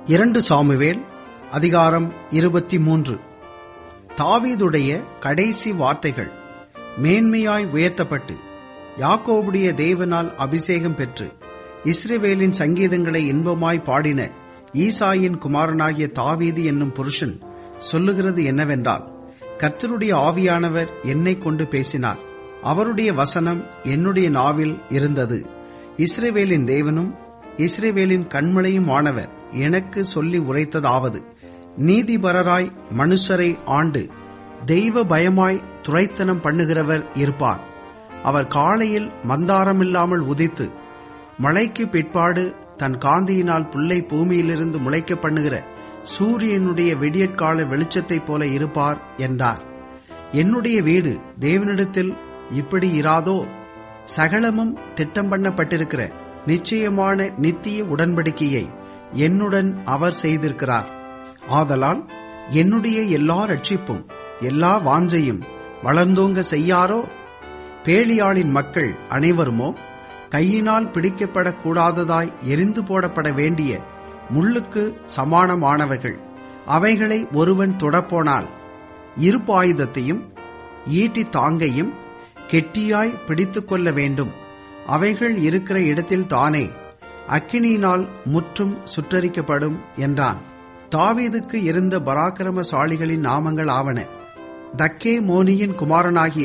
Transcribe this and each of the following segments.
இரண்டு சாமுவேல் அதிகாரம் இருபத்தி மூன்று தாவீதுடைய கடைசி வார்த்தைகள் மேன்மையாய் உயர்த்தப்பட்டு யாக்கோபுடைய தேவனால் அபிஷேகம் பெற்று இஸ்ரவேலின் சங்கீதங்களை இன்பமாய் பாடின ஈசாயின் குமாரனாகிய தாவீது என்னும் புருஷன் சொல்லுகிறது என்னவென்றால் கர்த்தருடைய ஆவியானவர் என்னை கொண்டு பேசினார் அவருடைய வசனம் என்னுடைய நாவில் இருந்தது இஸ்ரவேலின் தேவனும் இஸ்ரவேலின் கண்மலையும் ஆனவர் எனக்கு சொல்லி உரைத்ததாவது நீதிபரராய் மனுஷரை ஆண்டு தெய்வ பயமாய் துரைத்தனம் பண்ணுகிறவர் இருப்பார் அவர் காலையில் மந்தாரமில்லாமல் உதித்து மழைக்கு பிற்பாடு தன் காந்தியினால் புல்லை பூமியிலிருந்து முளைக்க பண்ணுகிற சூரியனுடைய விடியற்கால வெளிச்சத்தைப் போல இருப்பார் என்றார் என்னுடைய வீடு தேவனிடத்தில் இப்படி இராதோ சகலமும் திட்டம் பண்ணப்பட்டிருக்கிற நிச்சயமான நித்திய உடன்படிக்கையை என்னுடன் அவர் செய்திருக்கிறார் ஆதலால் என்னுடைய எல்லா ரட்சிப்பும் எல்லா வாஞ்சையும் வளர்ந்தோங்க செய்யாரோ பேலியாளின் மக்கள் அனைவருமோ கையினால் பிடிக்கப்படக்கூடாததாய் எரிந்து போடப்பட வேண்டிய முள்ளுக்கு சமானமானவர்கள் அவைகளை ஒருவன் தொடப்போனால் இருப்பாயுதத்தையும் ஈட்டி தாங்கையும் கெட்டியாய் பிடித்துக் கொள்ள வேண்டும் அவைகள் இருக்கிற இடத்தில் தானே அக்கினியினால் முற்றும் சுற்றரிக்கப்படும் என்றான் தாவீதுக்கு இருந்த பராக்கிரமசாலிகளின் நாமங்கள் ஆவன தக்கே மோனியின் குமாரனாகிய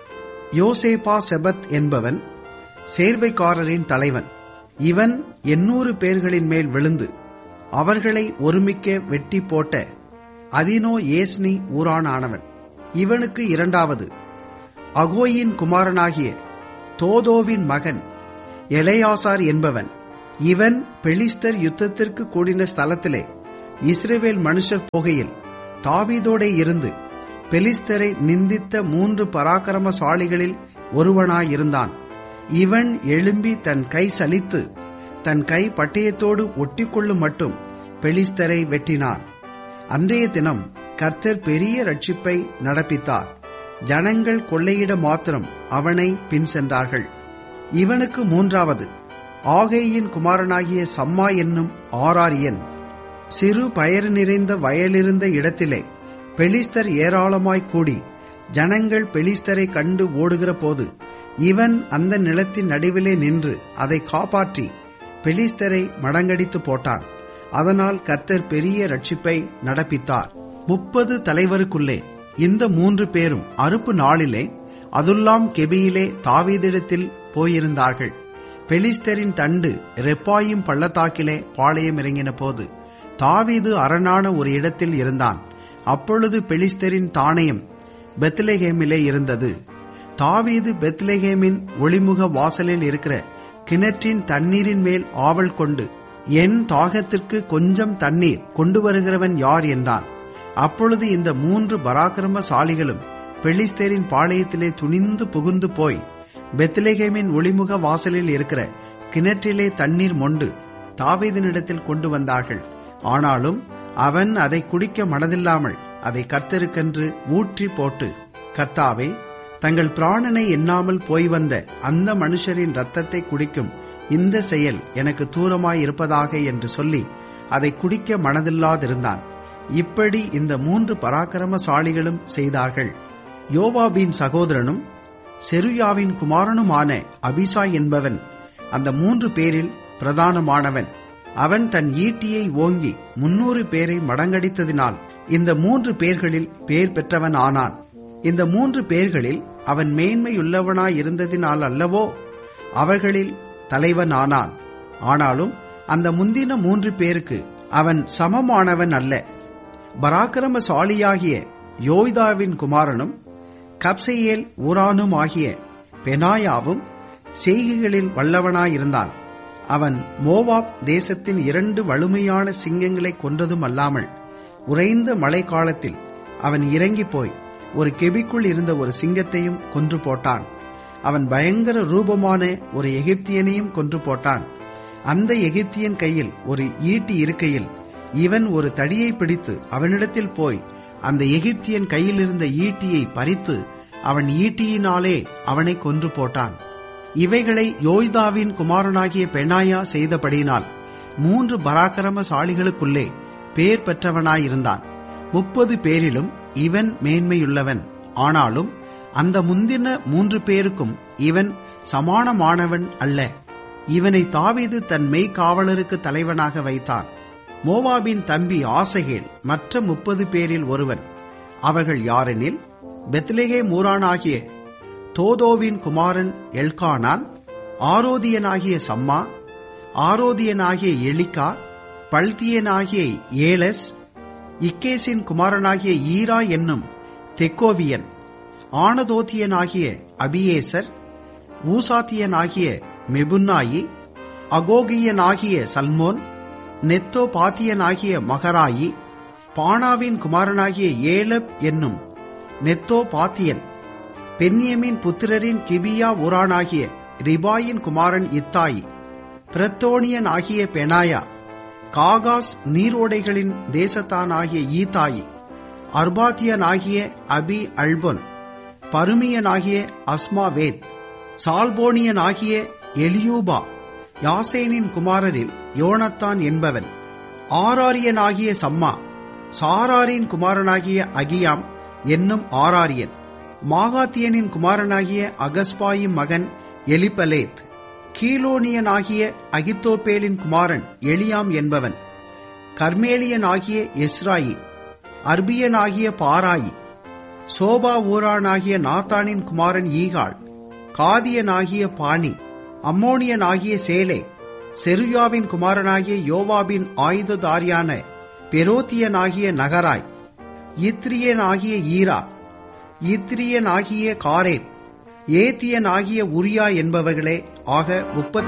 யோசேபா செபத் என்பவன் சேர்வைக்காரரின் தலைவன் இவன் எண்ணூறு பேர்களின் மேல் விழுந்து அவர்களை ஒருமிக்க வெட்டி போட்ட அதினோ ஏஸ்னி ஊரானானவன் இவனுக்கு இரண்டாவது அகோயின் குமாரனாகிய தோதோவின் மகன் எலையாசார் என்பவன் இவன் பெலிஸ்தர் யுத்தத்திற்கு கூடின ஸ்தலத்திலே இஸ்ரேவேல் மனுஷர் போகையில் தாவீதோடே இருந்து பெலிஸ்தரை நிந்தித்த மூன்று பராக்கிரமசாலிகளில் ஒருவனாயிருந்தான் இவன் எழும்பி தன் கை சலித்து தன் கை பட்டயத்தோடு ஒட்டிக்கொள்ளும் மட்டும் பெலிஸ்தரை வெட்டினான் அன்றைய தினம் கர்த்தர் பெரிய ரட்சிப்பை நடப்பித்தார் ஜனங்கள் கொள்ளையிட மாத்திரம் அவனை பின் சென்றார்கள் இவனுக்கு மூன்றாவது ஆகேயின் குமாரனாகிய சம்மா என்னும் ஆராரியன் சிறு பயறு நிறைந்த வயலிருந்த இடத்திலே பெலிஸ்தர் ஏராளமாய் கூடி ஜனங்கள் பெலிஸ்தரை கண்டு ஓடுகிற போது இவன் அந்த நிலத்தின் நடுவிலே நின்று அதை காப்பாற்றி பெலிஸ்தரை மடங்கடித்து போட்டான் அதனால் கர்த்தர் பெரிய ரட்சிப்பை நடப்பித்தார் முப்பது தலைவருக்குள்ளே இந்த மூன்று பேரும் அறுப்பு நாளிலே அதுல்லாம் கெபியிலே தாவீதிடத்தில் போயிருந்தார்கள் பெலிஸ்தரின் தண்டு ரெப்பாயும் பள்ளத்தாக்கிலே பாளையம் இறங்கின போது தாவீது அரணான ஒரு இடத்தில் இருந்தான் அப்பொழுது பெலிஸ்தரின் தானயம் பெத்லேஹேமிலே இருந்தது தாவீது பெத்லேஹேமின் ஒளிமுக வாசலில் இருக்கிற கிணற்றின் தண்ணீரின் மேல் ஆவல் கொண்டு என் தாகத்திற்கு கொஞ்சம் தண்ணீர் கொண்டு வருகிறவன் யார் என்றான் அப்பொழுது இந்த மூன்று பராக்கிரமசாலிகளும் பெலிஸ்தேரின் பாளையத்திலே துணிந்து புகுந்து போய் பெத்லேகேமின் ஒளிமுக வாசலில் இருக்கிற கிணற்றிலே தண்ணீர் மொண்டு தாவீதினிடத்தில் கொண்டு வந்தார்கள் ஆனாலும் அவன் அதை குடிக்க மனதில்லாமல் அதை கர்த்தருக்கென்று ஊற்றி போட்டு கர்த்தாவே தங்கள் பிராணனை எண்ணாமல் போய் வந்த அந்த மனுஷரின் ரத்தத்தை குடிக்கும் இந்த செயல் எனக்கு தூரமாய் இருப்பதாக என்று சொல்லி அதை குடிக்க மனதில்லாதிருந்தான் இப்படி இந்த மூன்று பராக்கிரமசாலிகளும் செய்தார்கள் யோவாபின் சகோதரனும் செருயாவின் குமாரனுமான அபிசாய் என்பவன் அந்த மூன்று பேரில் பிரதானமானவன் அவன் தன் ஈட்டியை ஓங்கி முன்னூறு பேரை மடங்கடித்ததினால் இந்த மூன்று பேர்களில் பேர் பெற்றவன் ஆனான் இந்த மூன்று பேர்களில் அவன் மேன்மையுள்ளவனாயிருந்ததினால் அல்லவோ அவர்களில் தலைவன் ஆனான் ஆனாலும் அந்த முந்தின மூன்று பேருக்கு அவன் சமமானவன் அல்ல பராக்கிரமசாலியாகிய யோய்தாவின் குமாரனும் கப்சையேல் ஊரானும் ஆகிய பெனாயாவும் செய்கைகளில் வல்லவனாயிருந்தான் அவன் மோவாப் தேசத்தின் இரண்டு வலுமையான சிங்கங்களை கொன்றதும் அல்லாமல் உறைந்த மழை காலத்தில் அவன் இறங்கி போய் ஒரு கெபிக்குள் இருந்த ஒரு சிங்கத்தையும் கொன்று போட்டான் அவன் பயங்கர ரூபமான ஒரு எகிப்தியனையும் கொன்று போட்டான் அந்த எகிப்தியன் கையில் ஒரு ஈட்டி இருக்கையில் இவன் ஒரு தடியை பிடித்து அவனிடத்தில் போய் அந்த எகிப்தியன் கையில் இருந்த ஈட்டியை பறித்து அவன் ஈட்டியினாலே அவனை கொன்று போட்டான் இவைகளை யோய்தாவின் குமாரனாகிய பெனாயா செய்தபடியினால் மூன்று பராக்கிரமசாலிகளுக்குள்ளே பேர் பெற்றவனாயிருந்தான் முப்பது பேரிலும் இவன் மேன்மையுள்ளவன் ஆனாலும் அந்த முந்தின மூன்று பேருக்கும் இவன் சமானமானவன் அல்ல இவனை தாவீது தன் மெய்காவலருக்கு தலைவனாக வைத்தான் மோவாபின் தம்பி ஆசகேல் மற்ற முப்பது பேரில் ஒருவன் அவர்கள் யாரெனில் பெத்லெகே மூரானாகிய தோதோவின் குமாரன் எல்கானான் ஆரோதியனாகிய சம்மா ஆரோதியனாகிய எலிகா பல்தியனாகிய ஏலஸ் இக்கேசின் குமாரனாகிய ஈரா என்னும் தெக்கோவியன் ஆனதோத்தியனாகிய அபியேசர் ஊசாத்தியனாகிய மெபுன்னாயி அகோகியனாகிய சல்மோன் நெத்தோ பாத்தியனாகிய மகராயி பானாவின் குமாரனாகிய ஏலப் என்னும் நெத்தோ பாத்தியன் பென்யமின் புத்திரரின் கிபியா உரானாகிய ரிபாயின் குமாரன் இத்தாயி பிரத்தோனியன் ஆகிய பெனாயா காகாஸ் நீரோடைகளின் தேசத்தானாகிய ஈதாயி அர்பாத்தியனாகிய அபி அல்பொன் பருமியனாகிய அஸ்மாவேத் சால்போனியனாகிய எலியூபா யாசேனின் குமாரரில் யோனத்தான் என்பவன் ஆராரியனாகிய சம்மா சாராரின் குமாரனாகிய அகியாம் என்னும் ஆராரியன் மாகாத்தியனின் குமாரனாகிய அகஸ்பாயின் மகன் எலிபலேத் கீலோனியனாகிய அகித்தோப்பேலின் குமாரன் எலியாம் என்பவன் கர்மேலியனாகிய எஸ்ராயி அர்பியனாகிய பாராயி சோபா ஊரானாகிய நாத்தானின் குமாரன் ஈகாள் காதியனாகிய பாணி அம்மோனியனாகிய சேலே செருயாவின் குமாரனாகிய யோவாபின் ஆயுததாரியான பெரோத்தியனாகிய நகராய் இத்ரியனாகிய ஈரா இத்ரியனாகிய காரேப் ஏத்தியனாகிய உரியா என்பவர்களே ஆக முப்பத்தி